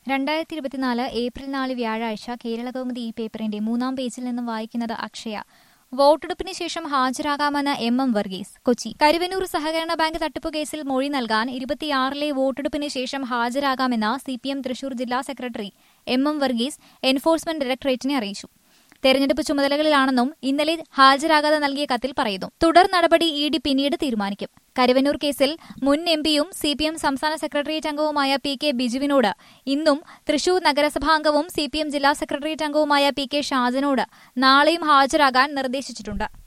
രണ്ടായിരത്തി ഇരുപത്തിനാല് ഏപ്രിൽ നാല് വ്യാഴാഴ്ച കേരളകൗമുദി ഈ പേപ്പറിന്റെ മൂന്നാം പേജിൽ നിന്നും വായിക്കുന്നത് അക്ഷയ വോട്ടെടുപ്പിന് ശേഷം ഹാജരാകാമെന്ന് എം എം വർഗീസ് കൊച്ചി കരുവന്നൂർ സഹകരണ ബാങ്ക് തട്ടിപ്പ് കേസിൽ മൊഴി നൽകാൻ ഇരുപത്തിയാറിലെ വോട്ടെടുപ്പിന് ശേഷം ഹാജരാകാമെന്ന് സി പി എം തൃശൂർ ജില്ലാ secretary M M Varghese enforcement ഡയറക്ടറേറ്റിനെ അറിയിച്ചു തെരഞ്ഞെടുപ്പ് ചുമതലകളിലാണെന്നും ഇന്നലെ ഹാജരാകാതെ നൽകിയ കത്തിൽ പറയുന്നു തുടർ നടപടി ഇ ഡി പിന്നീട് തീരുമാനിക്കും കരുവന്നൂർ കേസിൽ മുൻ എം പിയും സി പി എം സംസ്ഥാന സെക്രട്ടേറിയറ്റ് അംഗവുമായ പി കെ ബിജുവിനോട് ഇന്നും തൃശൂർ നഗരസഭാംഗവും സി പി എം ജില്ലാ സെക്രട്ടേറിയറ്റ് അംഗവുമായ പി കെ ഷാജനോട് നാളെയും ഹാജരാകാൻ നിർദ്ദേശിച്ചിട്ടുണ്ട്